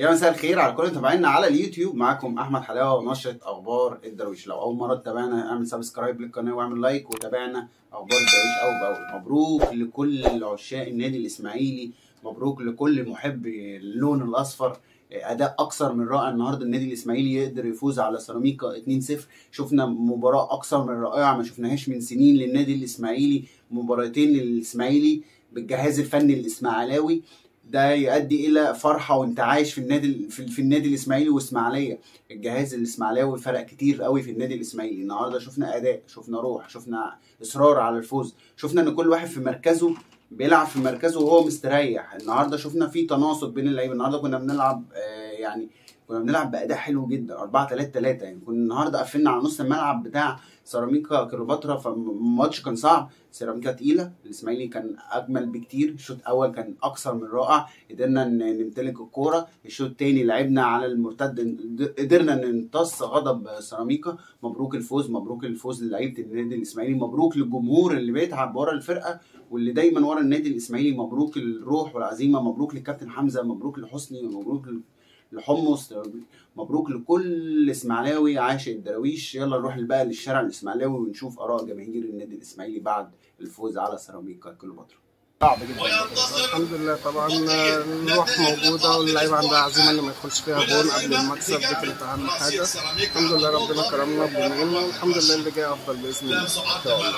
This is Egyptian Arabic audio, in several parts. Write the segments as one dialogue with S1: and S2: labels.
S1: يا مساء الخير على كل متابعينا على اليوتيوب معاكم احمد حلاوه ونشره اخبار الدرويش لو اول مره تتابعنا اعمل سبسكرايب للقناه واعمل لايك وتابعنا اخبار الدرويش اول باول مبروك لكل عشاق النادي الاسماعيلي مبروك لكل محب اللون الاصفر اداء اكثر من رائع النهارده النادي الاسماعيلي يقدر يفوز على سيراميكا 2-0 شفنا مباراه اكثر من رائعه ما شفناهاش من سنين للنادي الاسماعيلي مباراتين للاسماعيلي بالجهاز الفني الاسماعيلاوي ده يؤدي الى فرحه وانتعاش في النادي في, في النادي الاسماعيلي واسماعيليه الجهاز الاسماعيلاوي فرق كتير قوي في النادي الاسماعيلي النهارده شفنا اداء شفنا روح شفنا اصرار على الفوز شفنا ان كل واحد في مركزه بيلعب في مركزه وهو مستريح النهارده شفنا في تناسق بين اللعيبه النهارده كنا بنلعب آه يعني كنا بنلعب باداء حلو جدا 4 3 3 يعني كنا النهارده قفلنا على نص الملعب بتاع سيراميكا كليوباترا فالماتش كان صعب سيراميكا تقيله الاسماعيلي كان اجمل بكتير الشوط الاول كان اكثر من رائع قدرنا نمتلك الكوره الشوط الثاني لعبنا على المرتد قدرنا نمتص غضب سيراميكا مبروك الفوز مبروك الفوز للعيبه النادي الاسماعيلي مبروك للجمهور اللي بيتعب ورا الفرقه واللي دايما ورا النادي الاسماعيلي مبروك الروح والعزيمه مبروك للكابتن حمزه مبروك لحسني ومبروك لحمص مبروك لكل اسماعيلاوي عاشق الدراويش يلا نروح بقى للشارع الاسماعيلاوي ونشوف اراء جماهير النادي الاسماعيلي بعد الفوز على سيراميكا كليوباترا صعب جدا
S2: الحمد لله طبعا الروح موجوده واللعيبه عندها عزيمه ان ما يدخلش فيها جون قبل المكسب دي كانت اهم حاجه الحمد لله ربنا كرمنا بجونين والحمد لله اللي جاي افضل باذن الله ان شاء الله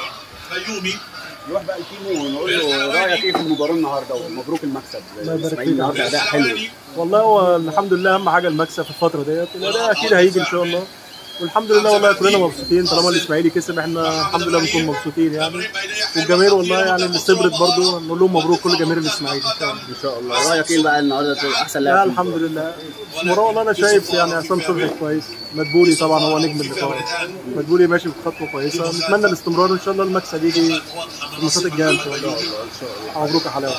S1: نروح بقى لكيمو ونقول له رايك ايه في المباراه النهارده ومبروك المكسب الاسماعيلي النهارده اداء حلو
S2: والله هو الحمد لله اهم حاجه المكسب في الفتره ديت الاداء اكيد هيجي ان شاء الله والحمد لله والله كلنا مبسوطين طالما الاسماعيلي كسب احنا الحمد لله بنكون مبسوطين يعني والجماهير والله يعني اللي صبرت برضه نقول لهم مبروك كل جماهير الاسماعيلي ان شاء الله
S1: ان شاء الله رايك ايه بقى النهارده احسن
S2: لا
S1: لاعب
S2: الحمد لله المباراه والله انا شايف يعني عصام صبحي كويس مدبولي طبعا هو نجم اللقاء مدبولي ماشي بخطوه كويسه نتمنى الاستمرار ان شاء الله المكسب يجي في الماتشات الجايه ان شاء الله ان شاء الله مبروك يا حلاوه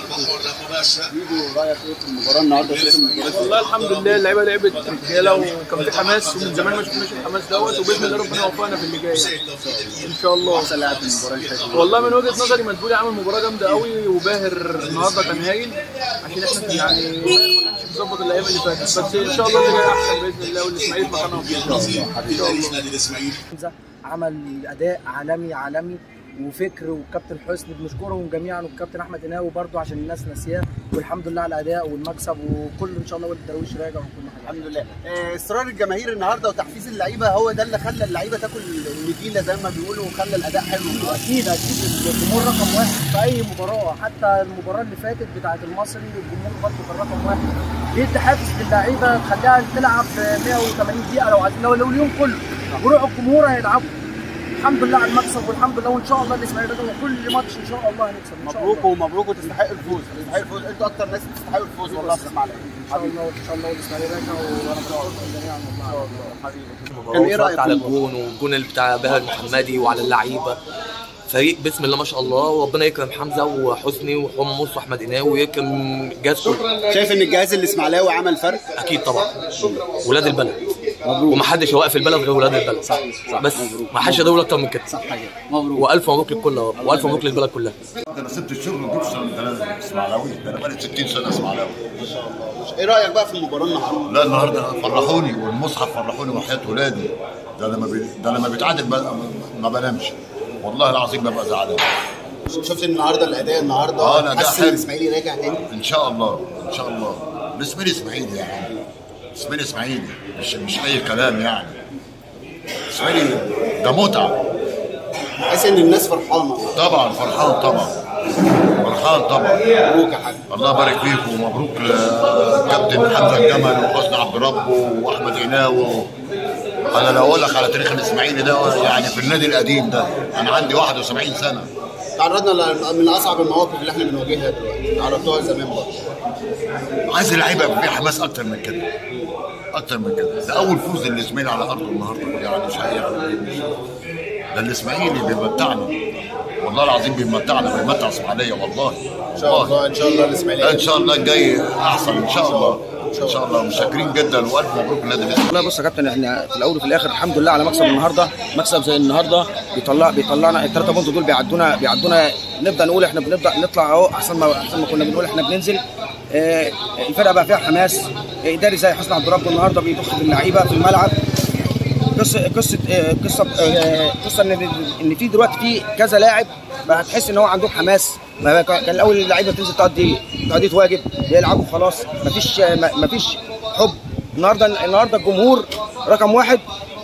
S1: ميدو رايك ايه في المباراه النهارده شايف المباراه
S3: والله الحمد لله اللعيبه لعبت رجاله وكان في حماس ومن زمان ما شفناش الحماس دوت وباذن الله ربنا يوفقنا في اللي جاي ان شاء الله
S1: احسن لاعب في المباراه اللي فاتت
S3: والله من وجهه نظري مدبولي عامل مباراه جامده قوي وباهر النهارده كان هايل عشان احنا يعني باهر ما كانش مظبط الايام اللي فاتت بس ان شاء الله اللي جاي احسن باذن الله والاسماعيلي في مكانهم ان شاء الله ان شاء الله
S4: حمزه عمل اداء عالمي عالمي وفكر والكابتن حسني بنشكرهم جميعا والكابتن احمد هناوي برضو عشان الناس ناسياه والحمد لله على الاداء والمكسب وكل ان شاء الله والد درويش راجع وكل حاجه
S1: الحمد لله آه، اصرار الجماهير النهارده وتحفيز اللعيبه هو ده اللي خلى اللعيبه تاكل النجيله زي ما بيقولوا وخلى الاداء حلو النهارده
S4: اكيد اكيد الجمهور رقم واحد في اي مباراه حتى المباراه اللي فاتت بتاعه المصري الجمهور برضه كان رقم واحد بيدي حافز للعيبه تخليها تلعب 180 دقيقه لو عايزين لو لو اليوم كله وروح الجمهور هيلعبوا الحمد لله على المكسب والحمد لله وان شاء الله الاسماعيلي راجع وكل ماتش ان شاء الله هنكسب ان شاء الله
S1: مبروك ومبروك وتستحقوا الفوز تستحقوا الفوز انتوا اكتر ناس تستحقوا الفوز والله في اسماعيليه
S4: ان شاء الله ان شاء الله والاسماعيلي راجع وانا بشكركم جميعا والله
S1: حبيبي
S5: كان
S1: ايه رايك
S5: على
S1: في المباراة؟
S5: الجون والجون اللي بتاع باهر محمدي وعلى اللعيبه فريق بسم الله ما شاء الله وربنا يكرم حمزه وحسني وحمص واحمد قناوي ويكرم الجهاز كله
S1: شايف ان الجهاز الاسماعيلاوي عمل فرق
S5: اكيد طبعا ولاد البلد ومحدش يوقف البلد غير ولاد البلد صح
S1: صح.
S5: بس
S1: مبروك.
S5: ما حدش يقول اكتر من كده
S1: صح كده مبروك
S5: والف مبروك للكل يا رب والف مبروك للبلد كلها
S6: ده انا سبت الشغل وجبت سنه ده اسماعيلاوي ده انا بقالي 60 سنه اسماعيلاوي
S1: ايه رايك بقى في المباراه النهارده
S6: لا النهارده فرحوني والمصحف فرحوني وحياه ولادي ده لما بي... ده لما بيتعادل بقى ما بنامش والله العظيم ببقى زعلان
S1: شفت النهارده الاداء النهارده
S6: آه، الأداء
S1: حاسس ان
S6: حلو.
S1: الاسماعيلي راجع تاني
S6: ان شاء الله ان شاء الله الاسماعيلي اسماعيلي يعني اسماعيلي اسماعيلي مش مش اي كلام يعني اسماعيلي ده متعه
S1: حاسس ان الناس فرحانه
S6: طبعا فرحان طبعا فرحان طبعا
S1: مبروك يا حاج
S6: الله يبارك فيكم ومبروك لكابتن حمزه الجمل وحسني عبد ربه واحمد عناوي انا لو اقول لك على تاريخ الاسماعيلي ده يعني في النادي القديم ده انا عندي 71 سنه
S1: تعرضنا ل- من اصعب المواقف اللي احنا بنواجهها دلوقتي تعرضتوها زمان برضه
S6: عايز اللعيبه يبقى فيها حماس اكتر من كده اكتر من كده ده اول فوز للاسماعيلي على ارضه النهارده يعني مش يعني مش ده الاسماعيلي بيمتعنا والله العظيم بيمتعنا بيمتع اسماعيليه والله
S1: ان شاء الله ان شاء الله الاسماعيلي
S6: ان شاء الله الجاي احسن ان شاء الله ان شاء الله مشاكرين جدا والف مبروك للنادي الاسماعيلي
S7: والله بص يا كابتن احنا في الاول وفي الاخر الحمد لله على مكسب النهارده مكسب زي النهارده بيطلع بيطلعنا الثلاثه بونت دول بيعدونا بيعدونا نبدا نقول احنا بنبدا نطلع اهو احسن ما احسن ما كنا بنقول احنا بننزل آه، الفرقه بقى فيها حماس آه، اداري زي حسن عبد ربه النهارده بيضخ باللعيبه في الملعب قصه قصه آه، قصه آه، قصه ان ان في دلوقتي في كذا لاعب بقى تحس ان هو عندهم حماس ما كان كان الاول اللعيبه تنزل تقضي تقضيه واجب يلعبوا خلاص مفيش ما- مفيش حب النهارده النهارده الجمهور رقم واحد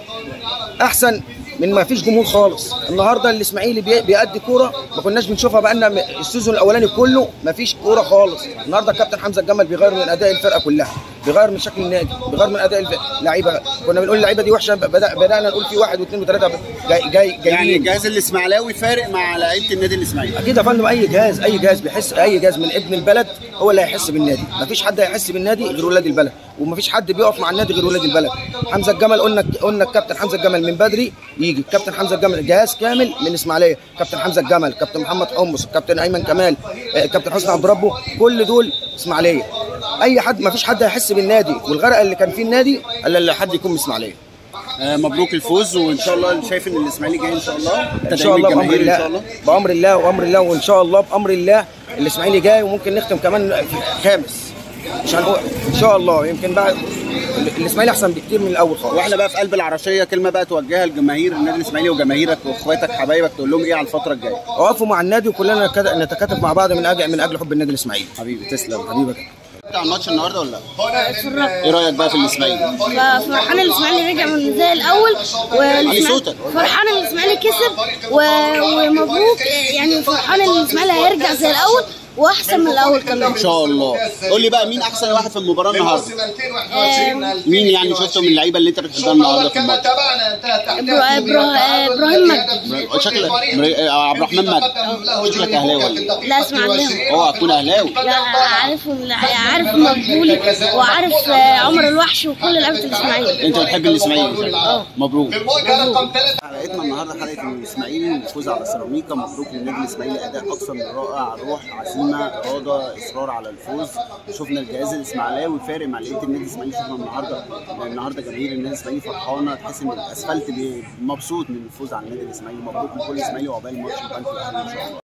S7: احسن من ما فيش جمهور خالص النهارده الاسماعيلي بي- بيأدي كوره ما كناش بنشوفها بقالنا م- السيزون الاولاني كله ما فيش كوره خالص النهارده الكابتن حمزه الجمل بيغير من اداء الفرقه كلها بيغير من شكل النادي بيغير من اداء الف- اللعيبه كنا بنقول اللعيبه دي وحشه بدأ بدانا نقول في واحد واثنين وثلاثه جاي جاي
S1: يعني
S7: جايين
S1: الجهاز الاسماعيلاوي فارق مع لعيبه النادي الاسماعيلي
S7: اكيد يا فندم اي جهاز اي جهاز بيحس اي جهاز من ابن البلد هو اللي هيحس بالنادي مفيش حد هيحس بالنادي غير ولاد البلد ومفيش حد بيقف مع النادي غير ولاد البلد حمزه الجمل قلنا قلنا الكابتن حمزه الجمل من بدري يجي الكابتن حمزه الجمل جهاز كامل من اسماعيليه كابتن حمزه الجمل كابتن محمد حمص كابتن ايمن كمال آه، كابتن حسني عبد ربه كل دول اسماعيليه اي حد مفيش حد هيحس بالنادي والغرقه اللي كان فيه النادي الا اللي حد يكون من اسماعيليه
S1: آه مبروك الفوز وان شاء الله شايف ان الاسماعيلي جاي ان شاء الله
S7: ان شاء الله بامر
S1: الجماهير
S7: الله
S1: ان شاء الله
S7: بامر الله وامر الله وان شاء الله بامر الله الاسماعيلي جاي وممكن نختم كمان في خامس مش هنقول ان شاء الله يمكن بقى الاسماعيلي احسن بكتير من الاول خالص
S1: واحنا بقى في قلب العرشيه كلمه بقى توجهها لجماهير النادي الاسماعيلي وجماهيرك واخواتك حبايبك تقول لهم ايه على الفتره الجايه
S7: وقفوا مع النادي وكلنا نتكات- نتكاتف مع بعض من اجل من اجل حب النادي الاسماعيلي
S1: حبيبي تسلم
S7: حبيبك
S1: بتاع الماتش النهارده ولا لا؟
S8: اتفرجت
S1: ايه رايك بقى في الاسماعيلي؟
S8: ففرحان الاسماعيلي رجع من زي الاول
S1: علي صوتك.
S8: فرحان الاسماعيلي كسب و... ومبروك يعني فرحان الاسماعيلي هيرجع زي الاول واحسن من الاول كمان
S1: ان شاء الله قول لي بقى مين احسن واحد في المباراه النهارده؟
S8: آم،
S1: مين يعني شفته من اللعيبه اللي انت بتحبها النهارده في الماتش؟
S8: إبرا- إبرا- ابراهيم مجدي
S1: شكلك مري- آه، عبد الرحمن مجدي شكلك اهلاوي ولا إيه؟
S8: لا اسماعيلي
S1: اوعى تكون اهلاوي
S8: لا عارف عارف مقبولي وعارف آه، عمر الوحش وكل لعيبه الاسماعيلي
S1: انت بتحب الاسماعيلي
S8: اه
S1: مبروك حلقتنا النهارده حلقه من الاسماعيلي الفوز على سيراميكا مبروك للنادي الاسماعيلي اداء اكثر من رائع روح عزيمه اراده اصرار على الفوز شفنا الجهاز الاسماعيلاوي فارق مع لقيت النادي الاسماعيلي شفنا النهارده النهارده جماهير النادي الاسماعيلي فرحانه تحس ان الاسفلت بي- مبسوط من الفوز على النادي الاسماعيلي مبروك لكل اسماعيلي وعقبال الماتش البنك الاهلي ان شاء الله